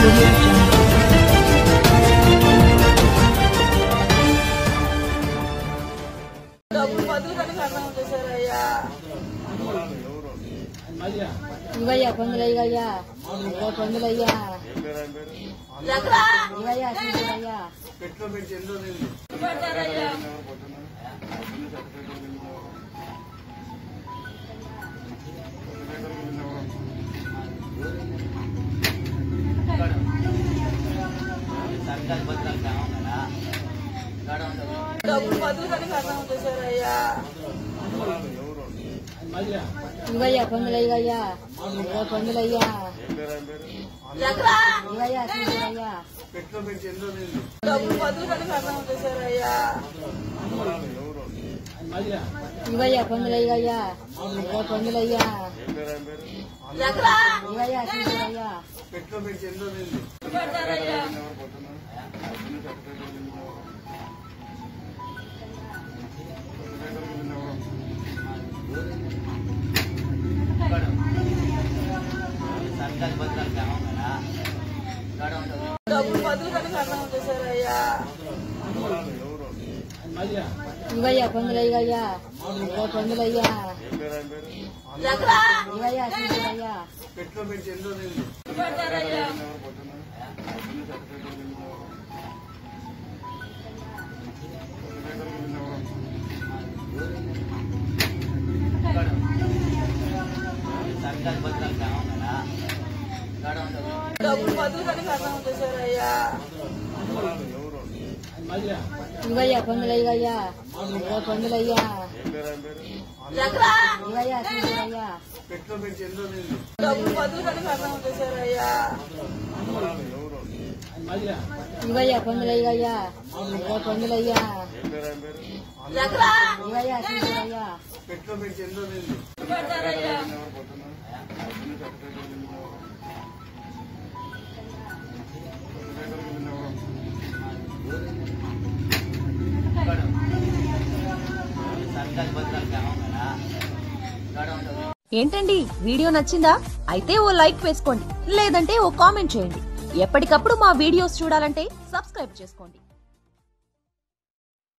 audio jungle. డబ్బులు బతుకుతాను కన్నా చేశారు అయ్యా ఇవయ్యా పొందులయ్యా ఇవయ్య పొందులయ్యా ఎక్కడా ఇవయ్యా తీసుకురయ్యా పెడతారయ్యా డబ్బులు బతుకుతాను కన్నా చేశారు అయ్యా ఇవయ్యా పొందులయ్యా ఇవయ్య పొందులయ్యా ఎక్కడా ఇవయ్యా తీసుకురయ్యా డబ్బులు బతుకుతాను కన్నా చేశారు అయ్యా ఇవయ్యా పొందులయ్యా ఇవయ్య పొందులయ్యా ఎక్కడా ఇవయ్యా తీసుకురయ్యా పెడతారయ్యా డబ్బులు బతుకుతాను కన్నా చేశారు అయ్యా ఇవయ్యా పొందులయ్యా ఇవయ్య పొందులయ్యా ఎక్కడా ఇవయ్యా తీసుకురయ్యా పెడతారయ్యా డబ్బులు బతుకుతాను కన్నా చేశారు అయ్యా ఇవయ్యా పొందులయ్యా ఇవయ్య పొందులయ్యా ఎక్కడా ఇవయ్యా తీసుకురయ్యా డబ్బులు బతుకుతాను కన్నా చేశారు అయ్యా ఇవయ్యా పొందులయ్యా ఇవయ్య పొందులయ్యా ఎక్కడా ఇవయ్యా తీసుకురయ్యా పెడతారయ్యా ఏంటండి వీడియో నచ్చిందా అయితే ఓ లైక్ వేసుకోండి లేదంటే ఓ కామెంట్ చేయండి ఎప్పటికప్పుడు మా వీడియోస్ చూడాలంటే సబ్స్క్రైబ్ చేసుకోండి